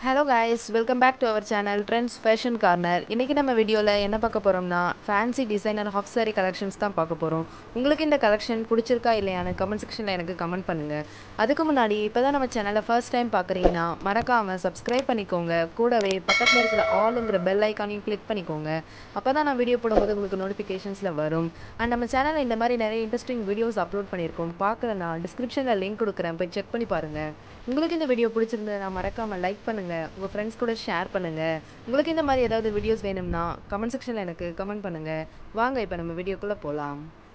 hello guys welcome back to our channel trends fashion corner இன்றைக்கி நம்ம வீடியோவில் என்ன பார்க்க போகிறோம்னா fancy designer half saree collections தான் பார்க்க போகிறோம் உங்களுக்கு இந்த கலெக்ஷன் பிடிச்சிருக்கா இல்லையான்னு கமெண்ட் செக்ஷனில் எனக்கு கமெண்ட் பண்ணுங்கள் அதுக்கு முன்னாடி இப்போ தான் நம்ம சேனலை ஃபர்ஸ்ட் டைம் பார்க்குறீங்கன்னா மறக்காமல் சப்ஸ்கிரைப் பண்ணிக்கோங்க கூடவே பக்கத்தில் இருக்கிற ஆளுங்கிற பெல் ஐக்கானையும் கிளிக் பண்ணிக்கோங்க அப்போ தான் நான் வீடியோ போடும்போது உங்களுக்கு நோட்டிஃபிகேஷன்ஸில் வரும் அண்ட் நம்ம சேனலில் இந்த மாதிரி நிறைய இன்ட்ரெஸ்டிங் வீடியோஸ் அப்லோட் பண்ணியிருக்கோம் பார்க்கலன்னா டிஸ்கிரிப்ஷனில் லிங்க் கொடுக்குறேன் போய் செக் பண்ணி பாருங்கள் உங்களுக்கு இந்த வீடியோ பிடிச்சிருந்ததுன்னா மறக்காமல் லைக் பண்ணுங்கள் உங்கள் ஃப்ரெண்ட்ஸ் கூட ஷேர் பண்ணுங்கள் உங்களுக்கு இந்த மாதிரி ஏதாவது வீடியோஸ் வேணும்னா கமெண்ட் செக்ஷனில் எனக்கு கமெண்ட் பண்ணுங்கள் வாங்க இப்போ நம்ம வீடியோக்குள்ளே போகலாம்